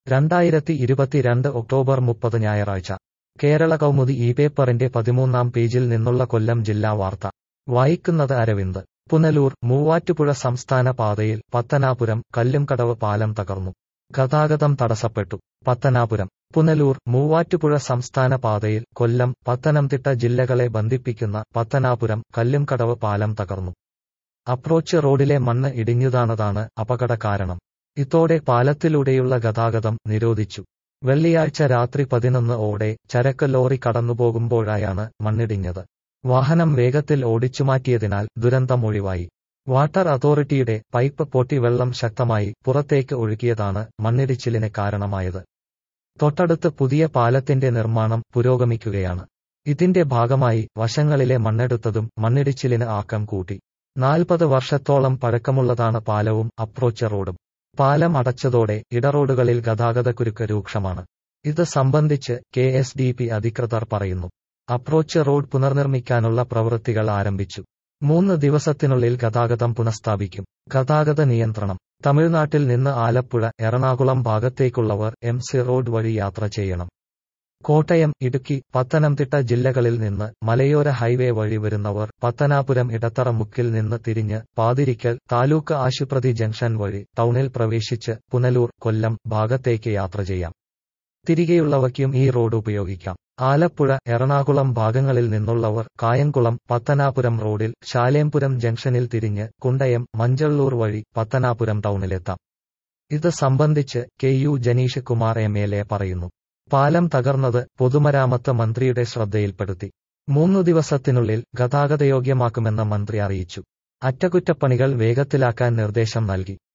രണ്ടായിരത്തി ഇരുപത്തിരണ്ട് ഒക്ടോബർ മുപ്പത് ഞായറാഴ്ച കേരള കൗമുദി ഈ പേപ്പറിന്റെ പതിമൂന്നാം പേജിൽ നിന്നുള്ള കൊല്ലം ജില്ലാ വാർത്ത വായിക്കുന്നത് അരവിന്ദ് പുനലൂർ മൂവാറ്റുപുഴ സംസ്ഥാന പാതയിൽ പത്തനാപുരം കല്ലുംകടവ് പാലം തകർന്നു ഗതാഗതം തടസ്സപ്പെട്ടു പത്തനാപുരം പുനലൂർ മൂവാറ്റുപുഴ സംസ്ഥാന പാതയിൽ കൊല്ലം പത്തനംതിട്ട ജില്ലകളെ ബന്ധിപ്പിക്കുന്ന പത്തനാപുരം കല്ലുംകടവ് പാലം തകർന്നു അപ്രോച്ച് റോഡിലെ മണ്ണ് ഇടിഞ്ഞുതാണതാണ് അപകട കാരണം ഇതോടെ പാലത്തിലൂടെയുള്ള ഗതാഗതം നിരോധിച്ചു വെള്ളിയാഴ്ച രാത്രി പതിനൊന്ന് ഓടെ ചരക്ക് ലോറി കടന്നുപോകുമ്പോഴായാണ് മണ്ണിടിഞ്ഞത് വാഹനം വേഗത്തിൽ ഓടിച്ചുമാറ്റിയതിനാൽ ദുരന്തം ഒഴിവായി വാട്ടർ അതോറിറ്റിയുടെ പൈപ്പ് പൊട്ടി വെള്ളം ശക്തമായി പുറത്തേക്ക് ഒഴുകിയതാണ് മണ്ണിടിച്ചിലിന് കാരണമായത് തൊട്ടടുത്ത് പുതിയ പാലത്തിന്റെ നിർമ്മാണം പുരോഗമിക്കുകയാണ് ഇതിന്റെ ഭാഗമായി വശങ്ങളിലെ മണ്ണെടുത്തതും മണ്ണിടിച്ചിലിന് ആക്കം കൂട്ടി നാൽപ്പത് വർഷത്തോളം പഴക്കമുള്ളതാണ് പാലവും അപ്രോച്ച് റോഡും പാലം അടച്ചതോടെ ഇടറോഡുകളിൽ ഗതാഗതക്കുരുക്ക് രൂക്ഷമാണ് ഇത് സംബന്ധിച്ച് കെ എസ് ഡി പി അധികൃതർ പറയുന്നു അപ്രോച്ച് റോഡ് പുനർനിർമ്മിക്കാനുള്ള പ്രവൃത്തികൾ ആരംഭിച്ചു മൂന്ന് ദിവസത്തിനുള്ളിൽ ഗതാഗതം പുനഃസ്ഥാപിക്കും ഗതാഗത നിയന്ത്രണം തമിഴ്നാട്ടിൽ നിന്ന് ആലപ്പുഴ എറണാകുളം ഭാഗത്തേക്കുള്ളവർ എം സി റോഡ് വഴി യാത്ര ചെയ്യണം കോട്ടയം ഇടുക്കി പത്തനംതിട്ട ജില്ലകളിൽ നിന്ന് മലയോര ഹൈവേ വഴി വരുന്നവർ പത്തനാപുരം ഇടത്തറ മുക്കിൽ നിന്ന് തിരിഞ്ഞ് പാതിരിക്കൽ താലൂക്ക് ആശുപത്രി ജംഗ്ഷൻ വഴി ടൗണിൽ പ്രവേശിച്ച് പുനലൂർ കൊല്ലം ഭാഗത്തേക്ക് യാത്ര ചെയ്യാം തിരികെയുള്ളവയ്ക്കും ഈ റോഡ് ഉപയോഗിക്കാം ആലപ്പുഴ എറണാകുളം ഭാഗങ്ങളിൽ നിന്നുള്ളവർ കായംകുളം പത്തനാപുരം റോഡിൽ ശാലേംപുരം ജംഗ്ഷനിൽ തിരിഞ്ഞ് കുണ്ടയം മഞ്ചള്ളൂർ വഴി പത്തനാപുരം ടൗണിലെത്താം ഇത് സംബന്ധിച്ച് K U Janeesh Kumar M L A പറയുന്നു പാലം തകർന്നത് പൊതുമരാമത്ത് മന്ത്രിയുടെ ശ്രദ്ധയിൽപ്പെടുത്തി മൂന്നു ദിവസത്തിനുള്ളിൽ ഗതാഗതയോഗ്യമാക്കുമെന്ന് മന്ത്രി അറിയിച്ചു അറ്റകുറ്റപ്പണികൾ വേഗത്തിലാക്കാൻ നിർദ്ദേശം നൽകി